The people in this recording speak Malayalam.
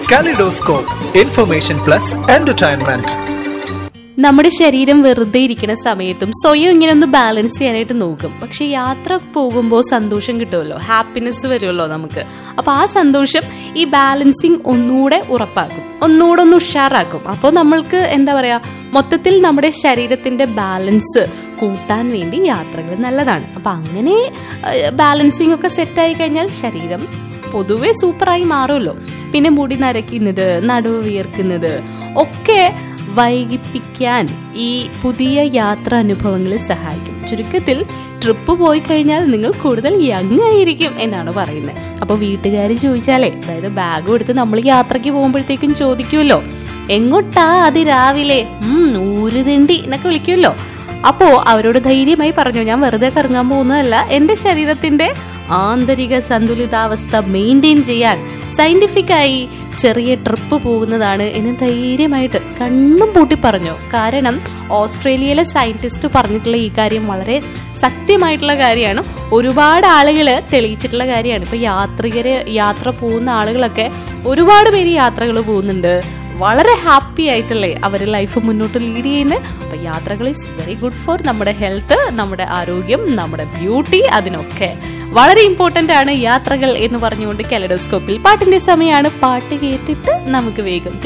കലിഡോസ്കോപ്പ് ഇൻഫർമേഷൻ പ്ലസ് എന്റർടൈൻമെന്റ് നമ്മുടെ ശരീരം വെറുതെ ഇരിക്കുന്ന സമയത്തും സ്വയം ഇങ്ങനെ ഒന്ന് ബാലൻസ് ചെയ്യാനായിട്ട് നോക്കും പക്ഷെ യാത്ര പോകുമ്പോൾ സന്തോഷം കിട്ടുമല്ലോ ഹാപ്പിനെസ് വരുമല്ലോ നമുക്ക് അപ്പൊ ആ സന്തോഷം ഈ ബാലൻസിങ് ഒന്നുകൂടെ ഉറപ്പാക്കും ഒന്നുകൂടെ ഒന്ന് ഉഷാറാക്കും അപ്പോൾ നമ്മൾക്ക് എന്താ പറയാ മൊത്തത്തിൽ നമ്മുടെ ശരീരത്തിന്റെ ബാലൻസ് കൂട്ടാൻ വേണ്ടി യാത്രകൾ നല്ലതാണ് അപ്പൊ അങ്ങനെ ബാലൻസിങ് ഒക്കെ സെറ്റായി കഴിഞ്ഞാൽ ശരീരം പൊതുവെ സൂപ്പറായി മാറുമല്ലോ പിന്നെ മുടി നരയ്ക്കുന്നത് നടുവ് വിയർക്കുന്നത് ഒക്കെ വൈകിപ്പിക്കാൻ ഈ പുതിയ യാത്രാ അനുഭവങ്ങൾ സഹായിക്കും ചുരുക്കത്തിൽ ട്രിപ്പ് പോയി കഴിഞ്ഞാൽ നിങ്ങൾ കൂടുതൽ യങ് ആയിരിക്കും എന്നാണ് പറയുന്നത് അപ്പൊ വീട്ടുകാർ ചോദിച്ചാലേ അതായത് ബാഗ് എടുത്ത് നമ്മൾ യാത്രയ്ക്ക് പോകുമ്പോഴത്തേക്കും ചോദിക്കുമല്ലോ എങ്ങോട്ടാ അത് രാവിലെ ഉം ഊരുതിണ്ടി എന്നൊക്കെ വിളിക്കുമല്ലോ അപ്പോ അവരോട് ധൈര്യമായി പറഞ്ഞു ഞാൻ വെറുതെ കറങ്ങാൻ പോകുന്നതല്ല എന്റെ ശരീരത്തിന്റെ ആന്തരിക സന്തുലിതാവസ്ഥ മെയിൻറ്റെയിൻ ചെയ്യാൻ സയന്റിഫിക് ആയി ചെറിയ ട്രിപ്പ് പോകുന്നതാണ് എന്ന് ധൈര്യമായിട്ട് കണ്ണും പൂട്ടി പറഞ്ഞു കാരണം ഓസ്ട്രേലിയയിലെ സയന്റിസ്റ്റ് പറഞ്ഞിട്ടുള്ള ഈ കാര്യം വളരെ സത്യമായിട്ടുള്ള കാര്യമാണ് ഒരുപാട് ആളുകൾ തെളിയിച്ചിട്ടുള്ള കാര്യമാണ് ഇപ്പൊ യാത്രികര് യാത്ര പോകുന്ന ആളുകളൊക്കെ ഒരുപാട് പേര് യാത്രകൾ പോകുന്നുണ്ട് വളരെ ഹാപ്പി ആയിട്ടല്ലേ അവർ ലൈഫ് മുന്നോട്ട് ലീഡ് ചെയ്യുന്നത് അപ്പൊ യാത്രകൾ ഇസ് വെരി ഗുഡ് ഫോർ നമ്മുടെ ഹെൽത്ത് നമ്മുടെ ആരോഗ്യം നമ്മുടെ ബ്യൂട്ടി അതിനൊക്കെ വളരെ ഇമ്പോർട്ടന്റ് ആണ് യാത്രകൾ എന്ന് പറഞ്ഞുകൊണ്ട് കലഡോസ്കോപ്പിൽ പാട്ടിന്റെ സമയമാണ് പാട്ട് കേട്ടിട്ട് നമുക്ക് വേഗം